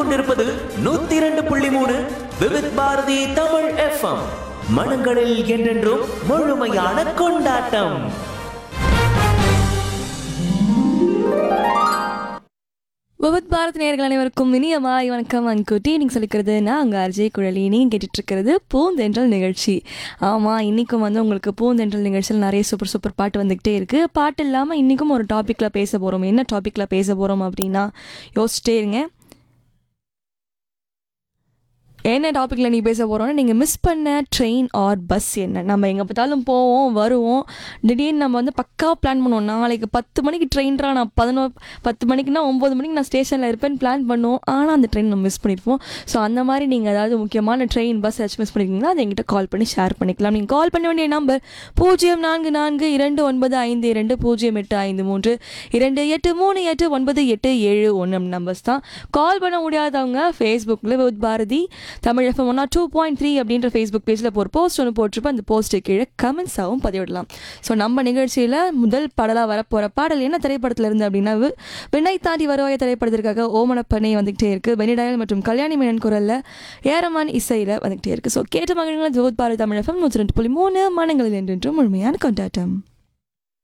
கேட்டுக்கொண்டிருப்பது நூத்தி இரண்டு புள்ளி மூணு விவித் பாரதி தமிழ் எஃப்எம் மனங்களில் என்றென்றும் முழுமையான கொண்டாட்டம் விபத் பாரத் நேயர்கள் அனைவருக்கும் இனிய மாலை வணக்கம் அன்குட்டி நீங்கள் சொல்லிக்கிறது நான் அங்கே அர்ஜய் குழலி நீங்கள் கேட்டுட்டு இருக்கிறது பூந்தென்றல் நிகழ்ச்சி ஆமாம் இன்றைக்கும் வந்து உங்களுக்கு பூந்தென்றல் நிகழ்ச்சியில் நிறைய சூப்பர் சூப்பர் பாட்டு வந்துக்கிட்டே இருக்குது பாட்டு இல்லாமல் இன்றைக்கும் ஒரு டாப்பிக்கில் பேச போகிறோம் என்ன டாப்பிக்கில் பேச போகிறோம் அப்படின்னா யோசிச்சிட்டே இருங்க என்ன டாப்பிக்கில் நீ பேச போகிறோன்னா நீங்கள் மிஸ் பண்ண ட்ரெயின் ஆர் பஸ் என்ன நம்ம எங்கே பார்த்தாலும் போவோம் வருவோம் திடீர்னு நம்ம வந்து பக்காவாக பிளான் பண்ணுவோம் நாளைக்கு பத்து மணிக்கு ட்ரெயின்ரா நான் பதினோ பத்து மணிக்குனா ஒம்பது மணிக்கு நான் ஸ்டேஷனில் இருப்பேன்னு பிளான் பண்ணுவோம் ஆனால் அந்த ட்ரெயின் நம்ம மிஸ் பண்ணியிருப்போம் ஸோ அந்த மாதிரி நீங்கள் ஏதாவது முக்கியமான ட்ரெயின் பஸ் ஏதாச்சும் மிஸ் பண்ணியிருக்கீங்கன்னா அதை எங்கிட்ட கால் பண்ணி ஷேர் பண்ணிக்கலாம் நீங்கள் கால் பண்ண வேண்டிய நம்பர் பூஜ்ஜியம் நான்கு நான்கு இரண்டு ஒன்பது ஐந்து இரண்டு பூஜ்ஜியம் எட்டு ஐந்து மூன்று இரண்டு எட்டு மூணு எட்டு ஒன்பது எட்டு ஏழு ஒன்று நம்பர்ஸ் தான் கால் பண்ண முடியாதவங்க ஃபேஸ்புக்கில் with Bharathi Tamil FM one two point three அப்படின்ற ஃபேஸ்புக் பேஜில் ஒரு போஸ்ட் ஒன்று போட்டிருப்போம் அந்த போஸ்ட்டு கீழே கமெண்ட்ஸாகவும் பதிவிடலாம் ஸோ நம்ம நிகழ்ச்சியில் முதல் பாடலாக வரப்போகிற பாடல் என்ன திரைப்படத்தில் இருந்து அப்படின்னா வி- விண்ணை தாண்டி வருவாய திரைப்படத்திற்காக ஓமனப்பனை வந்துகிட்டே இருக்குது பெனிடயல் மற்றும் கல்யாணி மேனன் குரலில் ஏரமான் இசையில் வந்துகிட்டே இருக்குது ஸோ கேட்ட மகன்களை ஜோத் பாரதி தமிழ் எஃப்எம் நூற்றி ரெண்டு புள்ளி மூணு மனங்களில் என்றென்றும் முழுமையான கொண்டாட்டம்